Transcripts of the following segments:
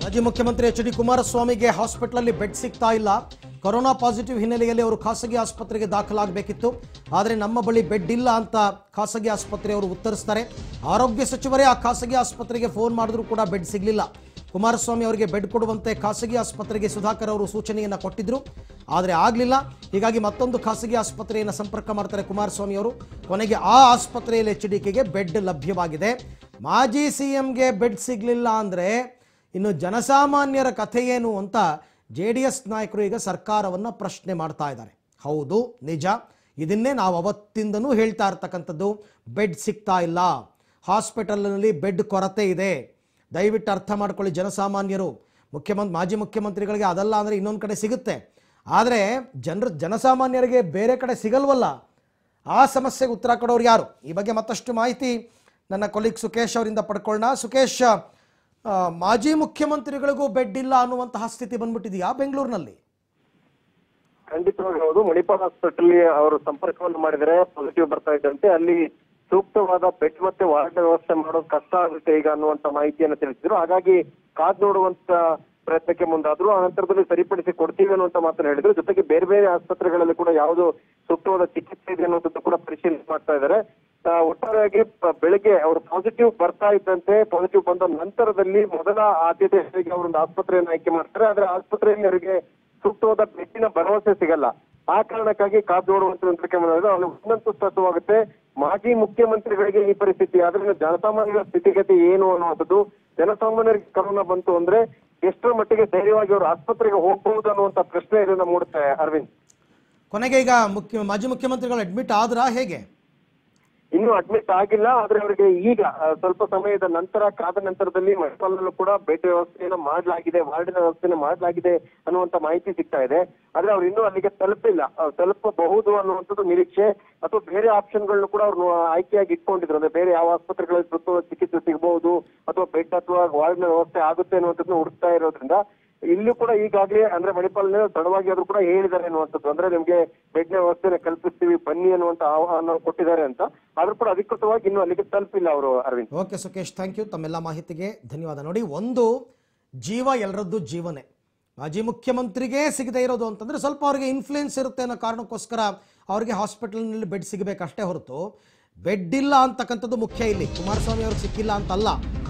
ಮಾಜಿ ಮುಖ್ಯಮಂತ್ರಿ H D ಕುಮಾರಸ್ವಾಮಿಗೆ ಹಾಸ್ಪಿಟಲಲ್ಲಿ ಬೆಡ್ ಸಿಗ್ತಾ ಇಲ್ಲ ಕೊರೋನಾ ಪಾಸಿಟಿವ್ ಹಿನ್ನೆಲೆಯಲ್ಲಿ ಅವರು ಖಾಸಗಿ ಆಸ್ಪತ್ರೆಗೆ ದಾಖಲಾಗಬೇಕಿತ್ತು ಆದರೆ ನಮ್ಮ ಬಳಿ ಬೆಡ್ ಇಲ್ಲ ಅಂತ ಖಾಸಗಿ ಆಸ್ಪತ್ರೆಯವರು ಉತ್ತರಿಸ್ತಾರೆ ಆರೋಗ್ಯ ಸಚಿವರೇ ಆ ಖಾಸಗಿ ಆಸ್ಪತ್ರೆಗೆ ಫೋನ್ ಮಾಡಿದ್ರು ಕೂಡ ಬೆಡ್ ಸಿಗಲಿಲ್ಲ ಕುಮಾರಸ್ವಾಮಿ ಅವರಿಗೆ ಬೆಡ್ ಕೊಡುವಂತೆ ಖಾಸಗಿ ಆಸ್ಪತ್ರೆಗೆ ಸುಧಾಕರ್ ಅವರು ಸೂಚನೆಯನ್ನು ಕೊಟ್ಟಿದ್ರು ಆದರೆ ಆಗಲಿಲ್ಲ ಹೀಗಾಗಿ ಮತ್ತೊಂದು ಖಾಸಗಿ ಆಸ್ಪತ್ರೆಯನ್ನು ಸಂಪರ್ಕ ಮಾಡ್ತಾರೆ ಕುಮಾರಸ್ವಾಮಿ ಅವರು ಕೊನೆಗೆ ಆ ಆಸ್ಪತ್ರೆಯಲ್ಲಿ ಎಚ್ ಡಿ ಕೆಗೆ ಬೆಡ್ ಲಭ್ಯವಾಗಿದೆ ಮಾಜಿ ಸಿ ಎಂಗೆ ಬೆಡ್ ಸಿಗಲಿಲ್ಲ ಅಂದರೆ ಇನ್ನು ಜನಸಾಮಾನ್ಯರ ಕಥೆ ಏನು ಅಂತ ಜೆ ಡಿ ಎಸ್ ನಾಯಕರು ಈಗ ಸರ್ಕಾರವನ್ನು ಪ್ರಶ್ನೆ ಮಾಡ್ತಾ ಇದ್ದಾರೆ ಹೌದು ನಿಜ ಇದನ್ನೇ ನಾವು ಅವತ್ತಿಂದನೂ ಹೇಳ್ತಾ ಇರ್ತಕ್ಕಂಥದ್ದು ಬೆಡ್ ಸಿಗ್ತಾ ಇಲ್ಲ ಹಾಸ್ಪಿಟಲ್ನಲ್ಲಿ ಬೆಡ್ ಕೊರತೆ ಇದೆ ದಯವಿಟ್ಟು ಅರ್ಥ ಮಾಡ್ಕೊಳ್ಳಿ ಜನಸಾಮಾನ್ಯರು ಮುಖ್ಯಮಂತ್ರಿ ಮಾಜಿ ಮುಖ್ಯಮಂತ್ರಿಗಳಿಗೆ ಅದಲ್ಲ ಅಂದರೆ ಇನ್ನೊಂದು ಕಡೆ ಸಿಗುತ್ತೆ ಆದರೆ ಜನರ ಜನಸಾಮಾನ್ಯರಿಗೆ ಬೇರೆ ಕಡೆ ಸಿಗಲ್ವಲ್ಲ ಆ ಸಮಸ್ಯೆಗೆ ಉತ್ತರ ಕೊಡೋರು ಯಾರು ಈ ಬಗ್ಗೆ ಮತ್ತಷ್ಟು ಮಾಹಿತಿ ನನ್ನ ಕೊಲೀಗ್ ಸುಕೇಶ್ ಅವರಿಂದ ಪಡ್ಕೊಳ್ಳೋಣ ಸುಕೇಶ್ ಆ, ಮಾಜಿ ಮುಖ್ಯಮಂತ್ರಿಗಳಿಗೂ ಬೆಡ್ ಇಲ್ಲ ಅನ್ನುವಂತಹ ಸ್ಥಿತಿ ಬಂದ್ಬಿಟ್ಟಿದೆಯಾ ಬೆಂಗಳೂರಿನಲ್ಲಿ ಖಂಡಿತವಾಗಿ ಹೌದು ಮಣಿಪಾಲ್ ಹಾಸ್ಪಿಟಲ್ ಅವರು ಸಂಪರ್ಕವನ್ನು ಮಾಡಿದರೆ ಪಾಸಿಟಿವ್ ಬರ್ತಾ ಇದ್ದಂತೆ ಅಲ್ಲಿ ಸೂಕ್ತವಾದ ಬೆಡ್ ಮತ್ತೆ ವಾರ್ಡ್ ವ್ಯವಸ್ಥೆ ಮಾಡೋದು ಕಷ್ಟ ಆಗುತ್ತೆ ಈಗ ಅನ್ನುವಂತ ಮಾಹಿತಿಯನ್ನು ತಿಳಿಸಿದ್ರು ಹಾಗಾಗಿ ಕಾದ್ ನೋಡುವಂತ ಪ್ರಯತ್ನಕ್ಕೆ ಮುಂದಾದ್ರು ಆ ನಂತರದಲ್ಲಿ ಸರಿಪಡಿಸಿ ಕೊಡ್ತೀವಿ ಅನ್ನುವಂತ ಮಾತನ್ನು ಹೇಳಿದ್ರು ಜೊತೆಗೆ ಬೇರೆ ಬೇರೆ ಆಸ್ಪತ್ರೆಗಳಲ್ಲಿ ಕೂಡ ಯಾವುದು ಸೂಕ್ತವಾದ ಚಿಕಿತ್ಸೆ ಇದೆ ಅನ್ನೋದನ್ನು ಕೂಡ ಪರಿಶೀಲನೆ ಮಾಡ್ತಾ ಇದ್ದಾರೆ ಆ, ಒಟ್ಟಾರೆಯಾಗಿ ಪ- ಬೆಳಿಗ್ಗೆ ಅವರು ಪಾಸಿಟಿವ್ ಬರ್ತಾ ಇದ್ದಂತೆ ಪಾಸಿಟಿವ್ ಬಂದ ನಂತರದಲ್ಲಿ ಮೊದಲ ಆದ್ಯತೆಯಾಗಿ ಅವರೊಂದು ಆಸ್ಪತ್ರೆಯನ್ನು ಆಯ್ಕೆ ಮಾಡ್ತಾರೆ ಆದ್ರೆ ಆಸ್ಪತ್ರೆಯಲ್ಲಿ ಅವರಿಗೆ ಸೂಕ್ತವಾದ ಬೆಡ್ಡಿನ ಭರವಸೆ ಸಿಗಲ್ಲ ಆ ಕಾರಣಕ್ಕಾಗಿ ಕಾದು ನೋಡುವಂತ ಯಂತ್ರಕ್ಕೆ ಬಂದಾಗ ಅಲ್ಲಿ ಒಂದಂತೂ ಸ್ಪಷ್ಟವಾಗುತ್ತೆ ಮಾಜಿ ಮುಖ್ಯಮಂತ್ರಿಗಳಿಗೆ ಈ ಪರಿಸ್ಥಿತಿ ಆದ್ರಿಂದ ಜನಸಾಮಾನ್ಯರ ಸ್ಥಿತಿಗತಿ ಏನು ಅನ್ನುವಂಥದ್ದು ಜನಸಾಮಾನ್ಯರಿಗೆ ಕರೋನಾ ಬಂತು ಅಂದ್ರೆ ಎಷ್ಟರ ಮಟ್ಟಿಗೆ ಧೈರ್ಯವಾಗಿ ಅವರು ಆಸ್ಪತ್ರೆಗೆ ಹೋಗಬಹುದು ಅನ್ನುವಂತ ಪ್ರಶ್ನೆ ಇದನ್ನ ಮೂಡುತ್ತೆ ಅರವಿಂದ್ ಕೊನೆಗೆ ಈಗ ಮುಖ್ಯ ಮಾಜಿ ಮುಖ್ಯಮಂತ್ರಿಗಳು ಅಡ್ಮಿಟ್ ಆದ್ರಾ ಹೇಗೆ ಇನ್ನೂ ಅಡ್ಮಿಟ್ ಆಗಿಲ್ಲ ಆದ್ರೆ ಅವರಿಗೆ ಈಗ ಆ, ಸ್ವಲ್ಪ ಸಮಯದ ನಂತರ ಕಾದ ನಂತರದಲ್ಲಿ ಮಣಿಪಾಲಲ್ಲೂ ಕೂಡ ಬೆಡ್ ವ್ಯವಸ್ಥೆಯನ್ನ ಮಾಡಲಾಗಿದೆ ವಾರ್ಡಿನ ವ್ಯವಸ್ಥೆಯನ್ನು ಮಾಡಲಾಗಿದೆ ಅನ್ನುವಂತ ಮಾಹಿತಿ ಸಿಗ್ತಾ ಇದೆ ಆದ್ರೆ ಅವ್ರು ಇನ್ನೂ ಅಲ್ಲಿಗೆ ತಲುಪಿಲ್ಲ ಆ, ತಲುಪಬಹುದು ಅನ್ನುವಂಥದ್ದು ನಿರೀಕ್ಷೆ ಅಥವಾ ಬೇರೆ ಆಪ್ಷನ್ಗಳನ್ನು ಕೂಡ ಅವ್ರು ಆಯ್ಕೆಯಾಗಿ ಇಟ್ಕೊಂಡಿದ್ರು ಅಂದ್ರೆ ಬೇರೆ ಯಾವ ಆಸ್ಪತ್ರೆಗಳಲ್ಲಿ ಸೂಕ್ತವಾದ ಚಿಕಿತ್ಸೆ ಸಿಗಬಹುದು ಅಥವಾ ಬೆಡ್ ಅಥವಾ ವಾರ್ಡ್ನ ವ್ಯವಸ್ಥೆ ಆಗುತ್ತೆ ಅನ್ನುವಂಥದ್ದನ್ನ ಹುಡುಕ್ತಾ ಇರೋದ್ರಿಂದ ಇಲ್ಲೂ ಕೂಡ ಈಗಾಗಲೇ ಅಂದ್ರೆ ಮಣಿಪಾಲನೆ ತಡವಾಗಿ ಆದ್ರೂ ಕೂಡ ಹೇಳಿದ್ದಾರೆ ಅನ್ನುವಂಥದ್ದು ಅಂದ್ರೆ ನಿಮ್ಗೆ ಬೆಡ್ ನ ವ್ಯವಸ್ಥೆನ ಕಲ್ಪಿಸ್ತೀವಿ ಬನ್ನಿ ಅನ್ನುವಂತ ಆಹ್ವಾನ ಕೊಟ್ಟಿದ್ದಾರೆ ಅಂತ ಆದ್ರೂ ಕೂಡ ಅಧಿಕೃತವಾಗಿ ಇನ್ನೂ ಅಲ್ಲಿಗೆ ತಲುಪಿಲ್ಲ ಅವರು Arvind okay Sukesh thank you ತಮ್ಮೆಲ್ಲ ಮಾಹಿತಿಗೆ ಧನ್ಯವಾದ ನೋಡಿ ಒಂದು ಜೀವ ಎಲ್ಲರದ್ದು ಜೀವನೇ ಮಾಜಿ ಮುಖ್ಯಮಂತ್ರಿಗೆ ಸಿಗದೇ ಇರೋದು ಅಂತಂದರೆ ಸ್ವಲ್ಪ ಅವರಿಗೆ ಇನ್ಫ್ಲೂಯೆನ್ಸ್ ಇರುತ್ತೆ ಅನ್ನೋ ಕಾರಣಕ್ಕೋಸ್ಕರ ಅವರಿಗೆ ಹಾಸ್ಪಿಟಲ್ನಲ್ಲಿ ಬೆಡ್ ಸಿಗಬೇಕಷ್ಟೇ ಹೊರತು ಬೆಡ್ ಇಲ್ಲ ಅಂತಕ್ಕಂಥದ್ದು ಮುಖ್ಯ ಇಲ್ಲಿ ಕುಮಾರಸ್ವಾಮಿ ಅವ್ರಿಗೆ ಸಿಕ್ಕಿಲ್ಲ ಅಂತಲ್ಲ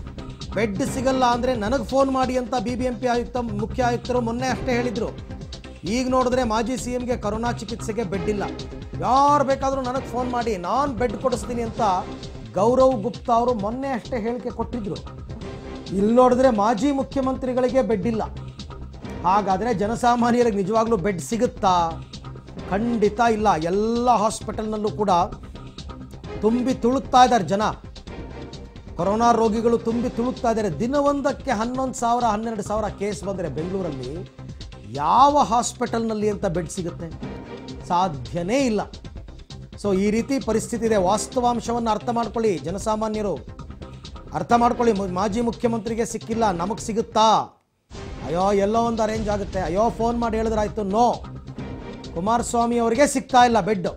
ಬೆಡ್ ಸಿಗಲ್ಲ ಅಂದರೆ ನನಗೆ ಫೋನ್ ಮಾಡಿ ಅಂತ ಬಿ ಬಿ ಎಂ ಪಿ ಆಯುಕ್ತ ಮುಖ್ಯ ಆಯುಕ್ತರು ಮೊನ್ನೆ ಅಷ್ಟೇ ಹೇಳಿದರು ಈಗ ನೋಡಿದ್ರೆ ಮಾಜಿ ಸಿ ಎಂಗೆ ಕರೋನಾ ಚಿಕಿತ್ಸೆಗೆ ಬೆಡ್ ಇಲ್ಲ ಯಾರು ಬೇಕಾದರೂ ನನಗೆ ಫೋನ್ ಮಾಡಿ ನಾನು ಬೆಡ್ ಕೊಡಿಸ್ತೀನಿ ಅಂತ ಗೌರವ್ ಗುಪ್ತಾ ಅವರು ಮೊನ್ನೆ ಅಷ್ಟೇ ಹೇಳಿಕೆ ಕೊಟ್ಟಿದ್ರು ಇಲ್ಲಿ ನೋಡಿದ್ರೆ ಮಾಜಿ ಮುಖ್ಯಮಂತ್ರಿಗಳಿಗೆ ಬೆಡ್ ಇಲ್ಲ ಹಾಗಾದರೆ ಜನಸಾಮಾನ್ಯರಿಗೆ ನಿಜವಾಗ್ಲೂ ಬೆಡ್ ಸಿಗುತ್ತಾ ಖಂಡಿತ ಇಲ್ಲ ಎಲ್ಲ ಹಾಸ್ಪಿಟಲ್ನಲ್ಲೂ ಕೂಡ ತುಂಬಿ ತುಳುಕ್ತಾ ಇದ್ದಾರೆ ಜನ ಕೊರೋನಾ ರೋಗಿಗಳು ತುಂಬಿ ತುಳುಕ್ತಾ ಇದ್ದಾರೆ ದಿನವೊಂದಕ್ಕೆ ಹನ್ನೊಂದು ಸಾವಿರ ಹನ್ನೆರಡು ಸಾವಿರ ಕೇಸ್ ಬಂದರೆ ಬೆಂಗಳೂರಲ್ಲಿ ಯಾವ ಹಾಸ್ಪಿಟಲ್ನಲ್ಲಿ ಅಂತ ಬೆಡ್ ಸಿಗುತ್ತೆ ಸಾಧ್ಯನೇ ಇಲ್ಲ ಸೊ ಈ ರೀತಿ ಪರಿಸ್ಥಿತಿ ಇದೆ ವಾಸ್ತವಾಂಶವನ್ನು ಅರ್ಥ ಮಾಡ್ಕೊಳ್ಳಿ ಜನಸಾಮಾನ್ಯರು ಅರ್ಥ ಮಾಡ್ಕೊಳ್ಳಿ ಮು- ಮಾಜಿ ಮುಖ್ಯಮಂತ್ರಿಗೆ ಸಿಕ್ಕಿಲ್ಲ ನಮಗೆ ಸಿಗುತ್ತಾ ಅಯ್ಯೋ ಎಲ್ಲೋ ಒಂದು ಅರೇಂಜ್ ಆಗುತ್ತೆ ಅಯ್ಯೋ ಫೋನ್ ಮಾಡಿ ಹೇಳಿದ್ರಾಯ್ತು ನೋ ಕುಮಾರಸ್ವಾಮಿ ಅವರಿಗೆ ಸಿಗ್ತಾ ಇಲ್ಲ ಬೆಡ್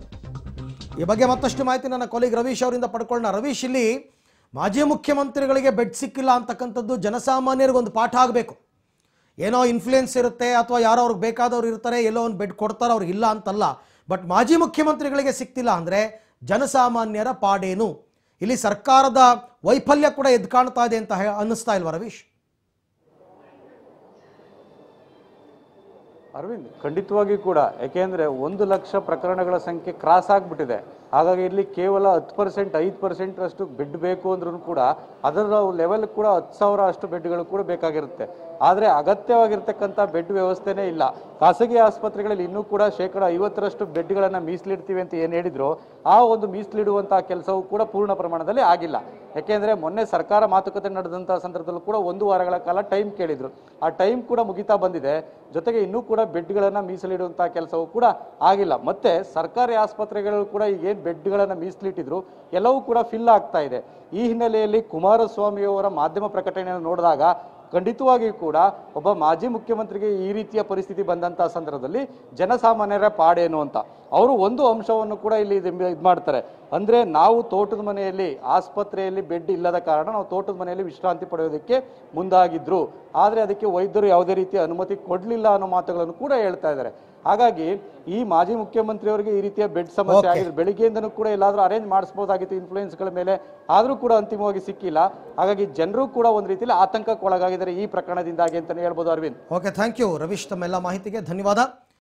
ಈ ಬಗ್ಗೆ ಮತ್ತಷ್ಟು ಮಾಹಿತಿ ನನ್ನ ಕೊಲೀಗ್ ರವೀಶ್ ಅವರಿಂದ ಪಡ್ಕೊಳ್ಳೋಣ ರವೀಶ್ ಇಲ್ಲಿ ಮಾಜಿ ಮುಖ್ಯಮಂತ್ರಿಗಳಿಗೆ ಬೆಡ್ ಸಿಕ್ಕಿಲ್ಲ ಅಂತಕ್ಕಂಥದ್ದು ಜನಸಾಮಾನ್ಯರಿಗೊಂದು ಪಾಠ ಆಗಬೇಕು ಏನೋ ಇನ್ಫ್ಲೂಯೆನ್ಸ್ ಇರುತ್ತೆ ಅಥವಾ ಯಾರೋ ಅವ್ರಿಗೆ ಬೇಕಾದವ್ರು ಇರ್ತಾರೆ ಎಲ್ಲೋ ಒಂದು ಬೆಡ್ ಕೊಡ್ತಾರೆ ಅವ್ರಿಗೆ ಇಲ್ಲ ಅಂತಲ್ಲ ಬಟ್ ಮಾಜಿ ಮುಖ್ಯಮಂತ್ರಿಗಳಿಗೆ ಸಿಗ್ತಿಲ್ಲ ಅಂದರೆ ಜನಸಾಮಾನ್ಯರ ಪಾಡೇನು ಇಲ್ಲಿ ಸರ್ಕಾರದ ವೈಫಲ್ಯ ಕೂಡ ಎದ್ದು ಕಾಣ್ತಾ ಇದೆ ಅಂತ ಹೇ- ಅನ್ನಿಸ್ತಾ ಇಲ್ವಾ ರವೀಶ್ ಅರವಿಂದ್ ಖಂಡಿತವಾಗಿ ಕೂಡ ಯಾಕೆಂದ್ರೆ ಒಂದು ಲಕ್ಷ ಪ್ರಕರಣಗಳ ಸಂಖ್ಯೆ ಕ್ರಾಸ್ ಆಗಿಬಿಟ್ಟಿದೆ ಹಾಗಾಗಿ ಇಲ್ಲಿ ಕೇವಲ ಹತ್ತು ಪರ್ಸೆಂಟ್ ಐದು ಪರ್ಸೆಂಟ್ ಅಷ್ಟು ಬೆಡ್ ಬೇಕು ಅಂದ್ರೂ ಕೂಡ ಅದರ ಲೆವೆಲ್ ಕೂಡ ಹತ್ತು ಸಾವಿರ ಅಷ್ಟು ಬೆಡ್ಗಳು ಕೂಡ ಬೇಕಾಗಿರುತ್ತೆ ಆದರೆ ಅಗತ್ಯವಾಗಿರ್ತಕ್ಕಂಥ ಬೆಡ್ ವ್ಯವಸ್ಥೆನೇ ಇಲ್ಲ ಖಾಸಗಿ ಆಸ್ಪತ್ರೆಗಳಲ್ಲಿ ಇನ್ನೂ ಕೂಡ ಶೇಕಡ ಐವತ್ತರಷ್ಟು ಬೆಡ್ಗಳನ್ನು ಮೀಸಲಿಡ್ತೀವಿ ಅಂತ ಏನು ಹೇಳಿದ್ರು ಆ ಒಂದು ಮೀಸಲಿಡುವಂತಹ ಕೆಲಸವು ಕೂಡ ಪೂರ್ಣ ಪ್ರಮಾಣದಲ್ಲಿ ಆಗಿಲ್ಲ ಯಾಕೆಂದ್ರೆ ಮೊನ್ನೆ ಸರ್ಕಾರ ಮಾತುಕತೆ ನಡೆದಂತಹ ಸಂದರ್ಭದಲ್ಲೂ ಕೂಡ ಒಂದು ವಾರಗಳ ಕಾಲ ಟೈಮ್ ಕೇಳಿದ್ರು ಆ ಟೈಮ್ ಕೂಡ ಮುಗಿತಾ ಬಂದಿದೆ ಜೊತೆಗೆ ಇನ್ನೂ ಕೂಡ ಬೆಡ್ಗಳನ್ನು ಮೀಸಲಿಡುವಂತಹ ಕೆಲಸವೂ ಕೂಡ ಆಗಿಲ್ಲ ಮತ್ತೆ ಸರ್ಕಾರಿ ಆಸ್ಪತ್ರೆಗಳು ಕೂಡ ಈಗ ಏನು ಬೆಡ್ಗಳನ್ನು ಮೀಸಲಿಟ್ಟಿದ್ರು ಎಲ್ಲವೂ ಕೂಡ ಫಿಲ್ ಆಗ್ತಾ ಇದೆ ಈ ಹಿನ್ನೆಲೆಯಲ್ಲಿ ಕುಮಾರಸ್ವಾಮಿ ಅವರ ಮಾಧ್ಯಮ ಪ್ರಕಟಣೆಯನ್ನು ನೋಡಿದಾಗ ಖಂಡಿತವಾಗಿಯೂ ಕೂಡ ಒಬ್ಬ ಮಾಜಿ ಮುಖ್ಯಮಂತ್ರಿಗೆ ಈ ರೀತಿಯ ಪರಿಸ್ಥಿತಿ ಬಂದಂತಹ ಸಂದರ್ಭದಲ್ಲಿ ಜನಸಾಮಾನ್ಯರ ಪಾಡೇನು ಅಂತ ಅವರು ಒಂದು ಅಂಶವನ್ನು ಕೂಡ ಇಲ್ಲಿ ಇದು ಮಾಡ್ತಾರೆ ಅಂದ್ರೆ ನಾವು ತೋಟದ ಮನೆಯಲ್ಲಿ ಆಸ್ಪತ್ರೆಯಲ್ಲಿ ಬೆಡ್ ಇಲ್ಲದ ಕಾರಣ ನಾವು ತೋಟದ ಮನೆಯಲ್ಲಿ ವಿಶ್ರಾಂತಿ ಪಡೆಯೋದಕ್ಕೆ ಮುಂದಾಗಿದ್ರು ಆದ್ರೆ ಅದಕ್ಕೆ ವೈದ್ಯರು ಯಾವುದೇ ರೀತಿಯ ಅನುಮತಿ ಕೊಡ್ಲಿಲ್ಲ ಅನ್ನೋ ಮಾತುಗಳನ್ನು ಕೂಡ ಹೇಳ್ತಾ ಇದ್ದಾರೆ ಹಾಗಾಗಿ ಈ ಮಾಜಿ ಮುಖ್ಯಮಂತ್ರಿಯವರಿಗೆ ಈ ರೀತಿಯ ಬೆಡ್ ಸಮಸ್ಯೆ Okay. ಆಗಿದೆ ಬೆಳಿಗ್ಗೆಯಿಂದನೂ ಕೂಡ ಎಲ್ಲಾದ್ರೂ ಅರೇಂಜ್ ಮಾಡಿಸಬಹುದಾಗಿತ್ತು ಇನ್ಫ್ಲೂಯೆನ್ಸ್ಗಳ ಮೇಲೆ ಆದ್ರೂ ಕೂಡ ಅಂತಿಮವಾಗಿ ಸಿಕ್ಕಿಲ್ಲ ಹಾಗಾಗಿ ಜನರು ಕೂಡ ಒಂದು ರೀತಿಯಲ್ಲಿ ಆತಂಕಕ್ಕೊಳಗಾಗಿದ್ದಾರೆ ಈ ಪ್ರಕರಣದಿಂದಾಗಿ ಅಂತಾನೆ ಹೇಳ್ಬೋದು Aravind okay thank you Ravish ತಮ್ಮೆಲ್ಲ ಮಾಹಿತಿಗೆ ಧನ್ಯವಾದ